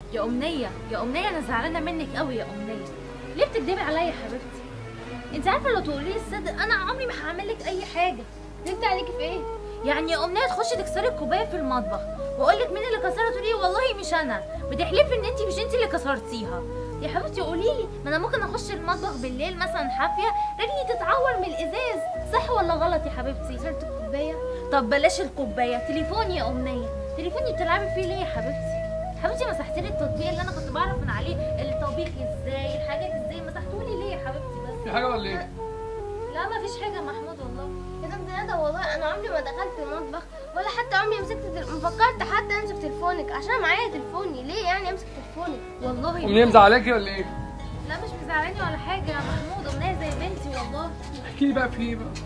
يا امنيه يا امنيه انا زعلانه منك قوي يا امنيه ليه بتكدبي عليا يا حبيبتي انت عارفه لو تقولي لي الصدق انا عمري ما هعمل لك اي حاجه انت عليكي في ايه يعني يا امنيه تخشي تكسري الكوبايه في المطبخ واقول لك مين اللي كسرها تقولي لي والله مش انا بتحلفي ان انت مش انت اللي كسرتيها يا حبيبتي قولي لي ما انا ممكن اخش المطبخ بالليل مثلا حافيه رجلي تتعور من الازاز صح ولا غلط يا حبيبتي كسرت الكوبايه طب بلاش الكوبايه تليفوني يا امنيه تليفوني بتلعبي فيه ليه يا حبيبتي حبيبتي مسحتي لي التطبيق اللي انا كنت بعرف من عليه الطبيخ ازاي الحاجات ازاي مسحتولي ليه يا حبيبتي بس في حاجه ولا ايه؟ لا ما فيش حاجه يا محمود والله يا طنط ندى والله انا عمري ما دخلت المطبخ ولا حتى عمري مسكت تل... ما فكرت حتى امسك تليفونك عشان معايا تليفوني ليه يعني امسك تليفونك والله امنيه مزعلاكي ولا ايه؟ لا مش مزعلاني ولا حاجه يا محمود امنيه زي بنتي والله احكي لي بقى في ايه بقى؟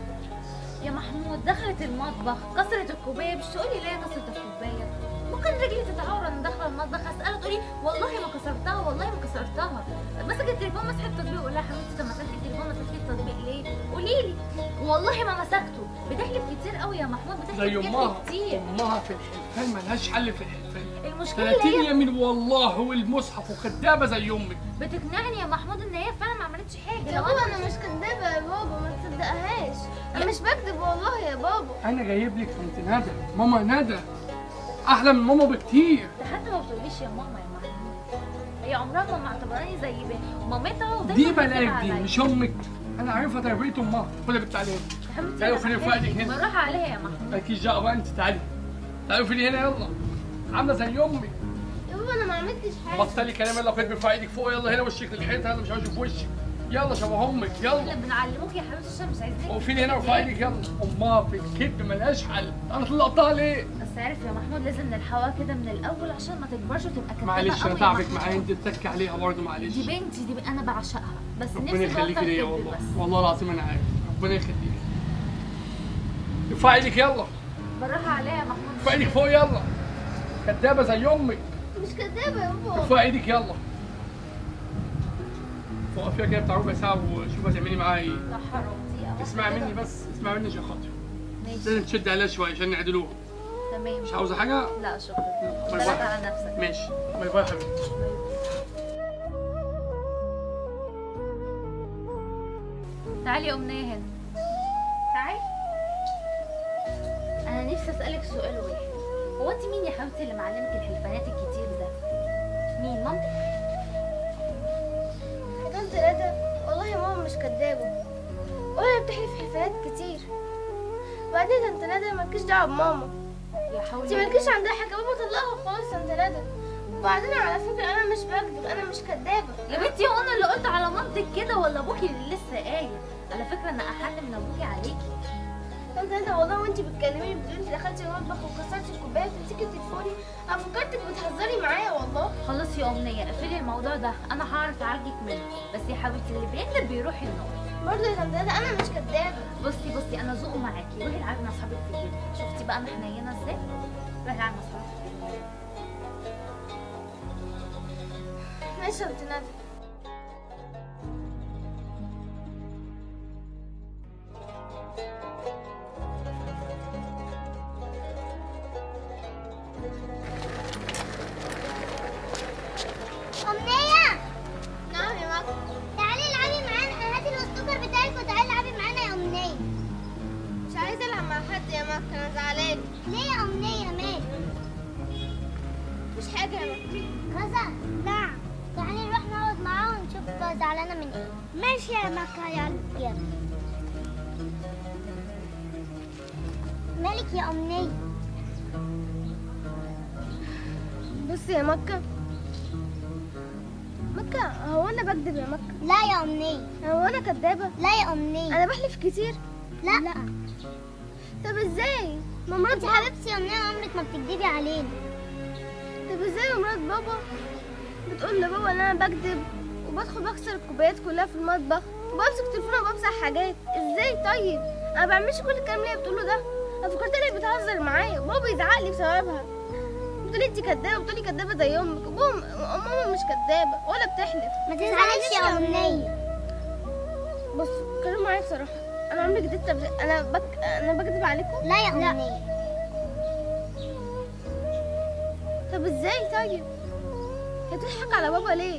يا محمود دخلت المطبخ كسرت الكوبايه مش تقولي ليه كسرت الكوبايه ممكن رجلي تتعور انا داخله المطبخ اسالها تقولي والله ما كسرتها والله ما كسرتها مسكت التليفون مسحت التطبيق اقول لها يا حبيبتي طب مسكتي التليفون مسكتي التطبيق ليه قولي لي والله ما مسكته بتحلف كتير قوي يا محمود بتحلف زي كتير امها كتير امها في الحلفان ملهاش حل في الحلفان المشكله 30 اللي هي يمين والله والمصحف وكدابه زي امك بتقنعني يا محمود ان هي فعلا ما عملتش حاجه يا لو بابا انا انا مش كدابه يا بابا ما تصدقهاش انا مش بكذب والله يا بابا انا جايب لك بنت ندى ماما ندى احلى من ماما بكتير ده حتى ما بتقوليش يا ماما يا محمود هي عمرها ما معتبراني زي ب- مامتها ودايما دي بتكذب بلاك دي عليا. مش امك انا عارفها تربيه امها خدها بنت عليها يا حبيبتي تعالوا أنا خلي بحبك. فؤادك هنا. بالراحه عليها يا محمود مالكيش دعوه بقى انت تعالي تعالوا في هنا يلا عامله زي امك يا بابا انا ما عملتش حاجه بطلي كلام يلا خد بفوق ايدك فوق يلا هنا وشك للحيطه يلا مش عاوز اشوف وشك يلا شبه امك يلا احنا بنعلموك يا حبيبتي عشان مش عايزين وقفي هنا وفوق ايدك يلا امها في الكذب ملهاش حل انا طلقتها ليه؟ بس عارف يا محمود لازم نلحقها كده من الاول عشان ما تكبرش وتبقى كدابه معلش قوي انا يا تعبك محمود. معايا انت تتكي عليها برضه معلش دي بنتي دي ب... انا بعشقها بس ربنا نفسي يخليكي تبطل ليا كدب والله بس والله العظيم انا عارف ربنا يخليكي ارفعي ايدك يلا بالراحه عليها يا محمود ارفعي ايدك فوق يلا كدابه زي امك مش كدابه يا بابا ارفعي ايدك يلا وقفي فيها كده بتاع ربع ساعه وشوفي هتعملي معاها ايه لا حرام دي اسمعي مني بس اسمعي مني عشان خاطري ماشي لازم تشد عليها شويه عشان نعدلوها تمام مش عاوزه حاجه لا شكرا باي بالك باي. على نفسك ماشي باي باي يا حبيبتي تعالي يا امنيه هنا تعالي انا نفسي اسالك سؤال واحد هو انت مين يا حبيبتي اللي معلمك الحلفانات الكتير ده مين مامتك يا طنط ندى والله يا ماما مش كدابه ولا بتحلف حلفانات كتير وبعدين يا طنط ندى مالكيش دعوه بماما يا حول انت مالكيش عندها حاجه بابا طلقها وخلاص يا طنط ندى وبعدين على فكره انا مش بكذب انا مش كدابه يا بنتي هو انا اللي قلت على مامتك كده ولا ابوكي اللي لسه قايل على فكره انا احن من ابوكي عليكي طنط ندى والله وانت بتكلميني بتقولي انت دخلتي المطبخ وكسرتي الكوبايه وتمسكي تليفوني انا فكرتك بتهزري معايا والله خلاص يا امنيه قفلي الموضوع ده انا هعرف اعالجك منه بس يا حبيبتي اللي بيكذب بيروح النار برضه يا طنط ندى انا مش كدابه بصي بصي انا ذوق معاكي روحي العبي مع اصحابك في الجيم شفتي بقى انا حنينه ازاي روحي العبي مع اصحابك في الجيم ماشي يا طنط ندى أمنية نعم يا ماما تعالي العبي معانا هاتي السكر بتاعك وتعالي العبي معانا يا أمنية مش عايزه العب مع حد يا ماما انا زعلانه ليه يا أمنية مالك مش حاجه يا ماما كذا نعم تعالي نروح نقعد معاه ونشوف زعلانة من ايه ماشي يا مكة يلا يلا مالك يا أمنية بصي يا مكة مكة هو أنا بكذب يا مكة لا يا أمنية هو أنا كدابة لا يا أمنية أنا بحلف كتير لا لا طب إزاي ما مرات انت حبيبتي يا أمنية عمرك ما بتكدبي علينا طب إزاي مرات بابا بتقول لبابا إن أنا بكذب وبدخل بكسر الكوبايات كلها في المطبخ وبمسك تليفونها وبمسح حاجات إزاي طيب أنا بعملش كل الكلام اللي هي بتقوله ده أنا فكرت إنها بتهزر معايا وبابا يزعق لي بسببها بتقولي انت كدابه بتقولي كدابه زي امك وبابا ماما مش كدابه ولا بتحلف ما تزعليش يا أمنية بص كلموا معايا بصراحه انا عمري كدبت قبل- انا بك... انا بكذب عليكم لا يا أمنية طب ازاي طيب يا تضحك على بابا ليه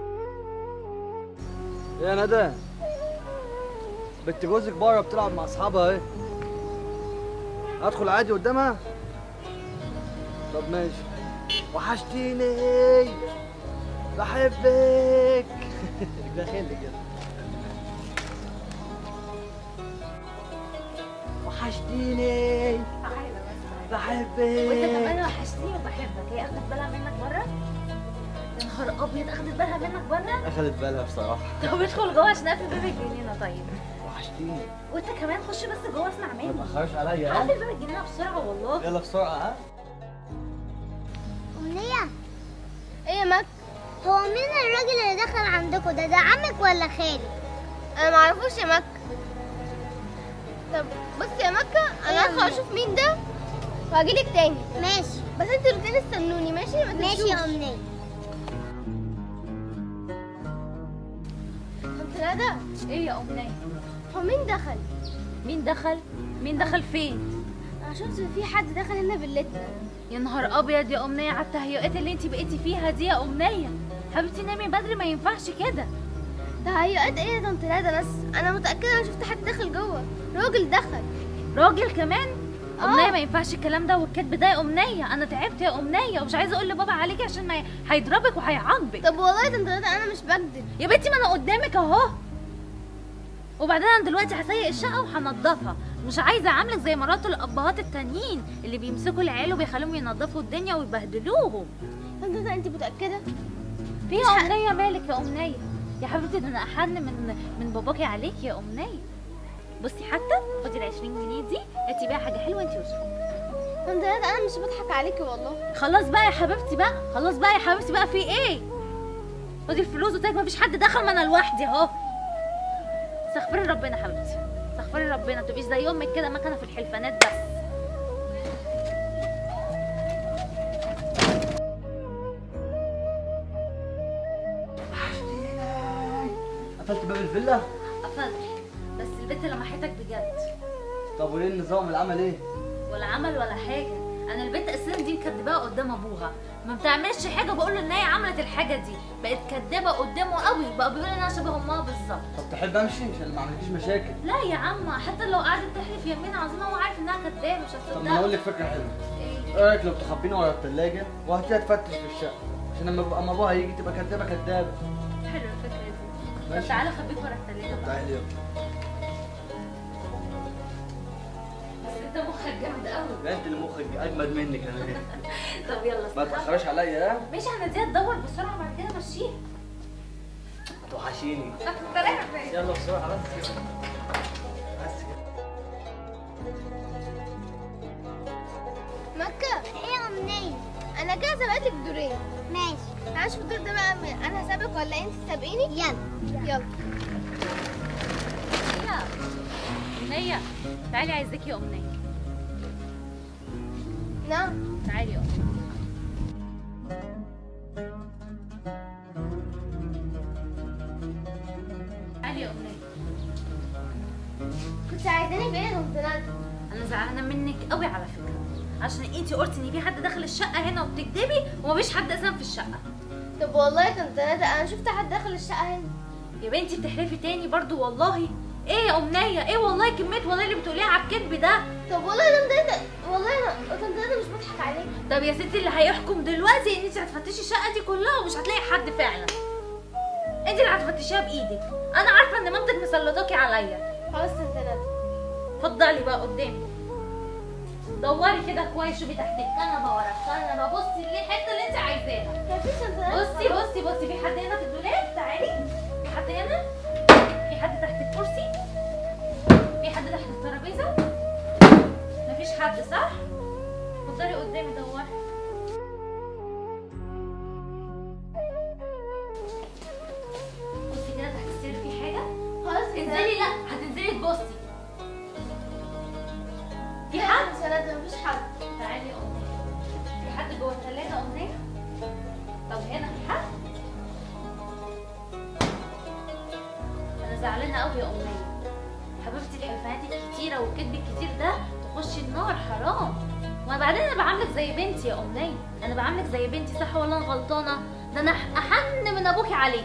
يا ندى بنت جوزك بره بتلعب مع اصحابها اهي ادخل عادي قدامها طب ماشي وحشتيني بحبك داخلي كده وحشتيني بحبك وانت كمان وحشتني وبحبك هي اخدت بالها منك بره يا نهار ابيض اخدت بالها منك بره اخدت بالها بصراحه طب ادخل جوه عشان اقفل باب الجنينه طيب وحشتيني وانت كمان خش بس جوه اسمع ما مني تاخرش عليا ها قفل باب الجنينه بسرعه والله يلا بسرعه ها أمنية ايه يا مك هو مين الراجل اللي دخل عندكم ده ده عمك ولا خالك انا معرفوش يا مك طب بصي يا مكة انا إيه؟ هدخل اشوف مين ده وهجيلك تاني ماشي بس انتوا الاتنين استنوني ماشي ما ماشي تمشوش. يا أمنية طب ندى ايه يا امنيه هو مين دخل مين دخل مين دخل فين انا شفت إن في حد دخل هنا باللتنا يا نهار ابيض يا امنيه على التهيؤات اللي انت بقيتي فيها دي يا امنيه حبيبتي نامي بدري ما ينفعش كده تهيؤات ايه يا طنط ندى بس انا متأكدة انا شفت حد داخل جوه راجل دخل راجل كمان آه. امنيه ما ينفعش الكلام ده والكذب ده يا امنيه انا تعبت يا امنيه ومش عايزه اقول لبابا عليكي عشان ما ي- هيضربك وهيعاقبك طب والله يا طنط ندى انا مش بكذب يا بنتي ما انا قدامك اهو وبعدين انا دلوقتي هسيق الشقه وهنضفها مش عايزه اعاملك زي مرات الابهات التانيين اللي بيمسكوا العيال وبيخلوهم ينضفوا الدنيا ويبهدلوهم طنط ندى انت متأكدة في يا امنيه مالك يا امنيه يا حبيبتي ده انا احن من من باباكي عليك يا امنيه بصي حتى خدي ال 20 جنيه دي هاتي بيها حاجه حلوه انت وزوجك طنط ندى انا مش بضحك عليكي والله خلاص بقى يا حبيبتي بقى خلاص بقى يا حبيبتي بقى في ايه خدي الفلوس وتاك مفيش حد دخل ما انا لوحدي اهو استغفري ربنا حبيبتي استغفري ربنا تبقيش زي امك كده مكنه في الحلفانات بس قفلت باب الفيلا قفلت بس البنت لمحتك بجد طب وايه النظام العمل ايه ولا عمل ولا حاجه انا البنت اساسا دي مكدباها قدام ابوها ما بتعملش حاجه بقول له ان هي عملت الحاجه دي بقت كدابه قدامه قوي بقى بيقول ان انا شبه امها بالظبط طب تحب امشي عشان ما عملتيش مشاكل لا يا عم حتى لو قعدت تحلف يمين عظيمه هو عارف انها كدابه مش طب ما انا اقول هتصدق لك فكره حلوه ايه ايه رايك لو تخبينا ورا الثلاجه وهاتيها تفتش في الشقه عشان لما يبقى- اما ابوها يجي تبقى كدابه كدابه حلو الفكره دي طب ماشي. تعالى خبيك ورا التلاجة بقى تعالي يلا بس انت مخك جامد قوي ده انت اللي مخك اجمد منك انا طب يلا ما استنى. تاخرش عليا ها ماشي هنديها تدور بسرعه بعد كده مشيها توحشيني انت رايح فين؟ يلا بسرعه بس كده بس كده مكة ايه يا أمنية انا كده سبقتك دورين ماشي تعالى شوف الدور ده بقى انا سابق ولا انت سابقيني يلا يلا يلا أمنية تعالي عايزاكي يا أمنية نعم تعالي يا أمنية تعالي يا أمنية كنت عايزاني في ايه يا طنط ندى أنا زعلانة منك قوي على فكرة عشان انتي قلتي ان في حد داخل الشقة هنا وبتكدبي ومفيش حد اساسا في الشقة طب والله يا طنط ندى انا شفت حد داخل الشقة هنا يا بنتي بتحلفي تاني برضو والله ايه يا أمنية ايه والله كمية والله اللي بتقوليها على الكذب ده طب والله يا طنط ندى والله انا طنط ندى مش بضحك عليك طب يا ستي اللي هيحكم دلوقتي ان انت هتفتشي الشقه دي كلها ومش هتلاقي حد فعلا انت اللي هتفتشيها بايدك انا عارفه ان مامتك مسلطاكي عليا خلاص طنط ندى اتفضلي بقى قدامي دوري كده كويس شوفي تحت الكنبه ورا الكنبه بصي اللي الحته اللي انت عايزاها مفيش طنط ندى بصي بصي بصي في حد هنا في الدولاب تعالي في حد هنا في حد تحت الكرسي في حد تحت الترابيزه مفيش حد صح اتفضلي قدامي دوري بصي كده تحت السرير في حاجه خلاص يا انزلي لا هتنزلي تبصي في حد طنط ندى مفيش حد تعالي يا أمنية في حد جوه الثلاجة أمنية؟ طب هنا في حد؟ أنا زعلانة أوي يا أمنية حبيبتي الحلفانات الكتيرة والكذب الكتير ده تخشي النار حرام وبعدين أنا بعاملك زي بنتي يا أمنية أنا بعاملك زي بنتي صح ولا أنا غلطانة؟ ده انا احن من ابوكي عليكي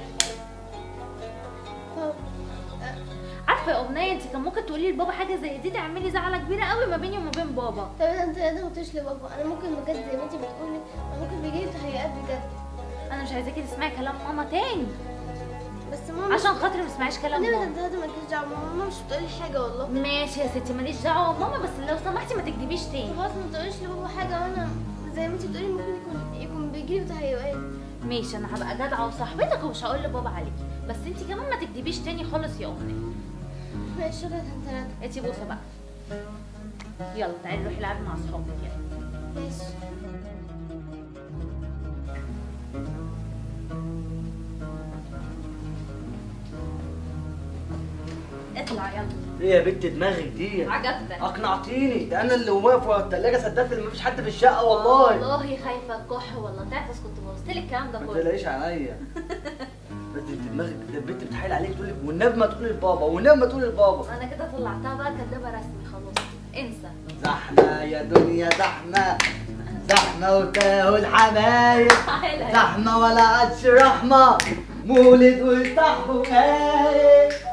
طب عارفه يا امنيه انت كان ممكن تقولي لبابا حاجه زي دي تعملي زعله كبيره قوي ما بيني وما بين بابا طب انت انت ما قلتش لبابا انا ممكن بجد زي ما انت بتقولي انا ممكن بيجي لي تهيئات بجد انا مش عايزاكي تسمعي كلام ماما تاني بس ماما عشان خاطري ما تسمعيش كلام انا ماما انت انت مالكيش دعوه ماما مش بتقولي حاجه والله ماشي يا ستي ماليش دعوه ماما بس لو سمحتي ما تكدبيش تاني خلاص ما تقوليش لبابا حاجه وانا زي ما انت بتقولي ممكن يكون يكون بيجي لي تهيؤات ماشي انا هبقى جدعه وصاحبتك ومش هقول لبابا عليكي بس انت كمان ما تكدبيش تاني خالص يا امنيه ماشي شكرا انت ثلاثه انتي بوسه بقى يلا تعالي روحي العبي مع اصحابك يلا ماشي اطلع يلا ايه يا بنت دماغك دي عجبتك اقنعتيني ده انا اللي واقف ورا الثلاجه صدقت ان مفيش حد في الشقه والله والله خايفه الكح ولا تعطس كنت بوظت لك الكلام ده ما كله تقلقيش عليا بس انت دماغك ده البنت بتحايل عليك تقول لك والنبي ما تقولي لبابا والنبي ما تقولي لبابا انا كده طلعتها بقى كدابه رسمي خلاص انسى زحمه يا دنيا زحمه زحمه وتاهوا الحبايب تعالى زحمه ولا عادش رحمه مولد ويفتحوا خايف